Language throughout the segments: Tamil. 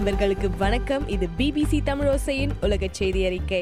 நண்பர்களுக்கு வணக்கம் இது பிபிசி தமிழோசையின் உலக செய்தி அறிக்கை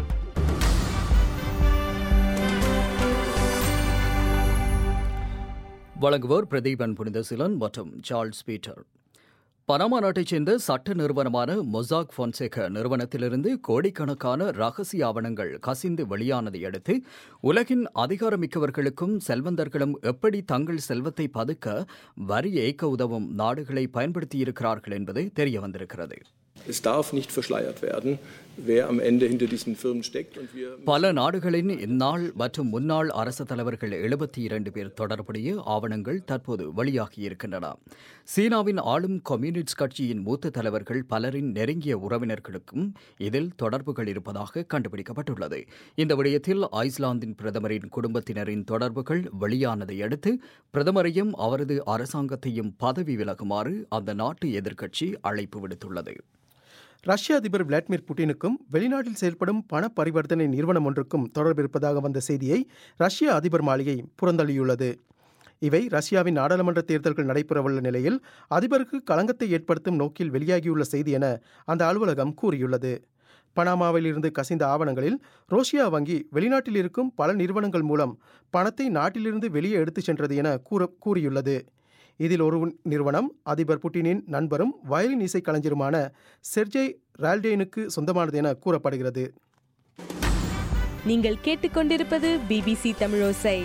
வழங்குவோர் பிரதீபன் புனிதசிலன் மற்றும் சார்ல்ஸ் பீட்டர் பனாமா நாட்டைச் சேர்ந்த சட்ட நிறுவனமான மொசாக் பொன்சேகா நிறுவனத்திலிருந்து கோடிக்கணக்கான ரகசிய ஆவணங்கள் கசிந்து வெளியானதை அடுத்து உலகின் அதிகாரமிக்கவர்களுக்கும் செல்வந்தர்களும் எப்படி தங்கள் செல்வத்தை பதுக்க வரி ஏய்க்க உதவும் நாடுகளை பயன்படுத்தியிருக்கிறார்கள் என்பது தெரிய வந்திருக்கிறது Es darf nicht verschleiert werden, wer am Ende hinter diesen Firmen steckt. Und wir பல நாடுகளின் இந்நாள் மற்றும் முன்னாள் அரசு தலைவர்கள் எழுபத்தி இரண்டு பேர் தொடர்புடைய ஆவணங்கள் தற்போது வெளியாகியிருக்கின்றன சீனாவின் ஆளும் கம்யூனிஸ்ட் கட்சியின் மூத்த தலைவர்கள் பலரின் நெருங்கிய உறவினர்களுக்கும் இதில் தொடர்புகள் இருப்பதாக கண்டுபிடிக்கப்பட்டுள்ளது இந்த விடயத்தில் ஐஸ்லாந்தின் பிரதமரின் குடும்பத்தினரின் தொடர்புகள் வெளியானதை அடுத்து பிரதமரையும் அவரது அரசாங்கத்தையும் பதவி விலகுமாறு அந்த நாட்டு எதிர்க்கட்சி அழைப்பு விடுத்துள்ளது ரஷ்ய அதிபர் விளாடிமிர் புட்டினுக்கும் வெளிநாட்டில் செயல்படும் பண பரிவர்த்தனை நிறுவனம் ஒன்றுக்கும் தொடர்பு இருப்பதாக வந்த செய்தியை ரஷ்ய அதிபர் மாளிகை புறந்தள்ளியுள்ளது இவை ரஷ்யாவின் நாடாளுமன்ற தேர்தல்கள் நடைபெறவுள்ள நிலையில் அதிபருக்கு களங்கத்தை ஏற்படுத்தும் நோக்கில் வெளியாகியுள்ள செய்தி என அந்த அலுவலகம் கூறியுள்ளது பனாமாவில் இருந்து கசிந்த ஆவணங்களில் ரோஷியா வங்கி வெளிநாட்டில் இருக்கும் பல நிறுவனங்கள் மூலம் பணத்தை நாட்டிலிருந்து வெளியே எடுத்துச் சென்றது என கூற கூறியுள்ளது இதில் ஒரு நிறுவனம் அதிபர் புட்டினின் நண்பரும் வயலின் இசை கலைஞருமான செர்ஜை ரால்டேனுக்கு சொந்தமானது என கூறப்படுகிறது நீங்கள் கேட்டுக்கொண்டிருப்பது பிபிசி தமிழோசை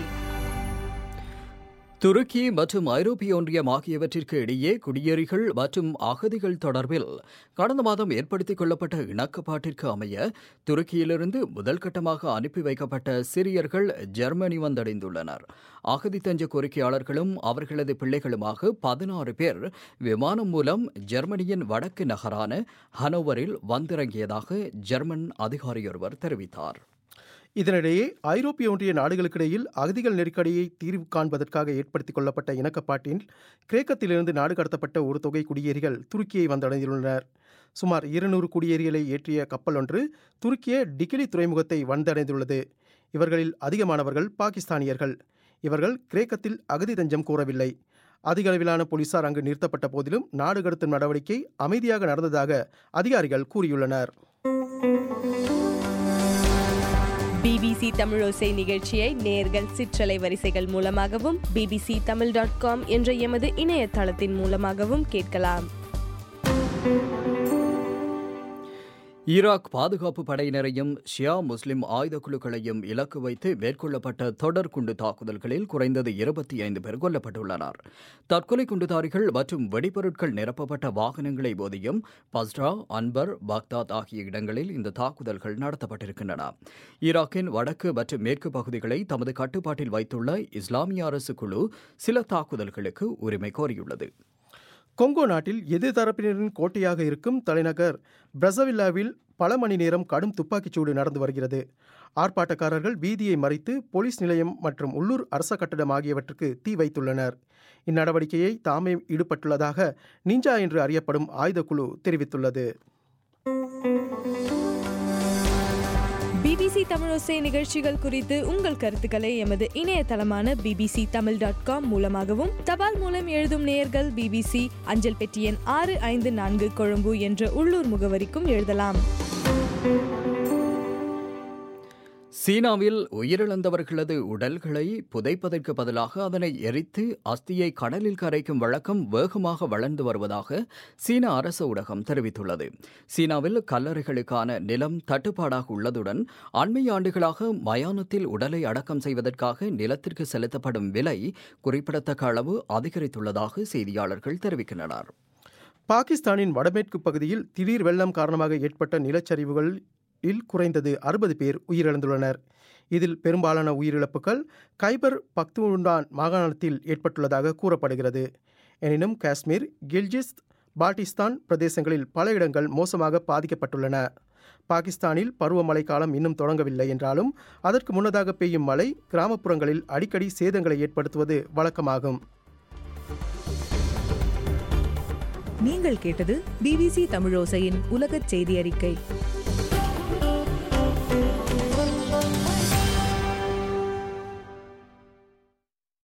துருக்கி மற்றும் ஐரோப்பிய ஒன்றியம் ஆகியவற்றிற்கு இடையே குடியேறிகள் மற்றும் அகதிகள் தொடர்பில் கடந்த மாதம் ஏற்படுத்திக் கொள்ளப்பட்ட இணக்கப்பாட்டிற்கு அமைய துருக்கியிலிருந்து முதல் கட்டமாக அனுப்பி வைக்கப்பட்ட சிரியர்கள் ஜெர்மனி வந்தடைந்துள்ளனர் அகதி தஞ்ச கோரிக்கையாளர்களும் அவர்களது பிள்ளைகளுமாக பதினாறு பேர் விமானம் மூலம் ஜெர்மனியின் வடக்கு நகரான ஹனோவரில் வந்திறங்கியதாக ஜெர்மன் அதிகாரியொருவர் தெரிவித்தார் இதனிடையே ஐரோப்பிய ஒன்றிய நாடுகளுக்கிடையில் அகதிகள் நெருக்கடியை தீர்வு காண்பதற்காக ஏற்படுத்திக் கொள்ளப்பட்ட இணக்கப்பாட்டில் கிரேக்கத்திலிருந்து நாடு கடத்தப்பட்ட ஒரு தொகை குடியேறிகள் துருக்கியை வந்தடைந்துள்ளனர் சுமார் இருநூறு குடியேறிகளை ஏற்றிய கப்பல் ஒன்று துருக்கிய டிகிலி துறைமுகத்தை வந்தடைந்துள்ளது இவர்களில் அதிகமானவர்கள் பாகிஸ்தானியர்கள் இவர்கள் கிரேக்கத்தில் அகதி தஞ்சம் கோரவில்லை அதிக அளவிலான போலீசார் அங்கு நிறுத்தப்பட்ட போதிலும் நாடு கடத்தும் நடவடிக்கை அமைதியாக நடந்ததாக அதிகாரிகள் கூறியுள்ளனர் பிபிசி தமிழோசை நிகழ்ச்சியை நேர்கள் சிற்றலை வரிசைகள் மூலமாகவும் பிபிசி தமிழ் டாட் காம் என்ற எமது இணையதளத்தின் மூலமாகவும் கேட்கலாம் ஈராக் பாதுகாப்பு படையினரையும் ஷியா முஸ்லிம் ஆயுத குழுக்களையும் இலக்கு வைத்து மேற்கொள்ளப்பட்ட தொடர் குண்டு தாக்குதல்களில் குறைந்தது இருபத்தி ஐந்து பேர் கொல்லப்பட்டுள்ளனர் தற்கொலை குண்டுதாரிகள் மற்றும் வெடிபொருட்கள் நிரப்பப்பட்ட வாகனங்களை போதியும் பஸ்ரா அன்பர் பாக்தாத் ஆகிய இடங்களில் இந்த தாக்குதல்கள் நடத்தப்பட்டிருக்கின்றன ஈராக்கின் வடக்கு மற்றும் மேற்கு பகுதிகளை தமது கட்டுப்பாட்டில் வைத்துள்ள இஸ்லாமிய அரசு குழு சில தாக்குதல்களுக்கு உரிமை கோரியுள்ளது கொங்கோ நாட்டில் எதிர்தரப்பினரின் கோட்டையாக இருக்கும் தலைநகர் பிரசவில்லாவில் பல மணி நேரம் கடும் துப்பாக்கிச்சூடு நடந்து வருகிறது ஆர்ப்பாட்டக்காரர்கள் வீதியை மறித்து போலீஸ் நிலையம் மற்றும் உள்ளூர் அரச கட்டடம் ஆகியவற்றுக்கு தீ வைத்துள்ளனர் இந்நடவடிக்கையை தாமே ஈடுபட்டுள்ளதாக நிஞ்சா என்று அறியப்படும் ஆயுதக்குழு தெரிவித்துள்ளது பிபிசி தமிழோசை நிகழ்ச்சிகள் குறித்து உங்கள் கருத்துக்களை எமது இணையதளமான பிபிசி தமிழ் டாட் காம் மூலமாகவும் தபால் மூலம் எழுதும் நேயர்கள் பிபிசி அஞ்சல் பெட்டி எண் ஆறு ஐந்து நான்கு கொழும்பு என்ற உள்ளூர் முகவரிக்கும் எழுதலாம் சீனாவில் உயிரிழந்தவர்களது உடல்களை புதைப்பதற்கு பதிலாக அதனை எரித்து அஸ்தியை கடலில் கரைக்கும் வழக்கம் வேகமாக வளர்ந்து வருவதாக சீன அரசு ஊடகம் தெரிவித்துள்ளது சீனாவில் கல்லறைகளுக்கான நிலம் தட்டுப்பாடாக உள்ளதுடன் அண்மை ஆண்டுகளாக மயானத்தில் உடலை அடக்கம் செய்வதற்காக நிலத்திற்கு செலுத்தப்படும் விலை குறிப்பிடத்தக்க அளவு அதிகரித்துள்ளதாக செய்தியாளர்கள் தெரிவிக்கின்றனர் பாகிஸ்தானின் வடமேற்கு பகுதியில் திடீர் வெள்ளம் காரணமாக ஏற்பட்ட நிலச்சரிவுகள் இல் குறைந்தது அறுபது பேர் உயிரிழந்துள்ளனர் இதில் பெரும்பாலான உயிரிழப்புகள் கைபர் பக்துண்டான் மாகாணத்தில் ஏற்பட்டுள்ளதாக கூறப்படுகிறது எனினும் காஷ்மீர் கில்ஜிஸ்ட் பால்டிஸ்தான் பிரதேசங்களில் பல இடங்கள் மோசமாக பாதிக்கப்பட்டுள்ளன பாகிஸ்தானில் பருவமழை காலம் இன்னும் தொடங்கவில்லை என்றாலும் அதற்கு முன்னதாக பெய்யும் மழை கிராமப்புறங்களில் அடிக்கடி சேதங்களை ஏற்படுத்துவது வழக்கமாகும் நீங்கள் கேட்டது பிபிசி தமிழோசையின் உலகச் செய்தி அறிக்கை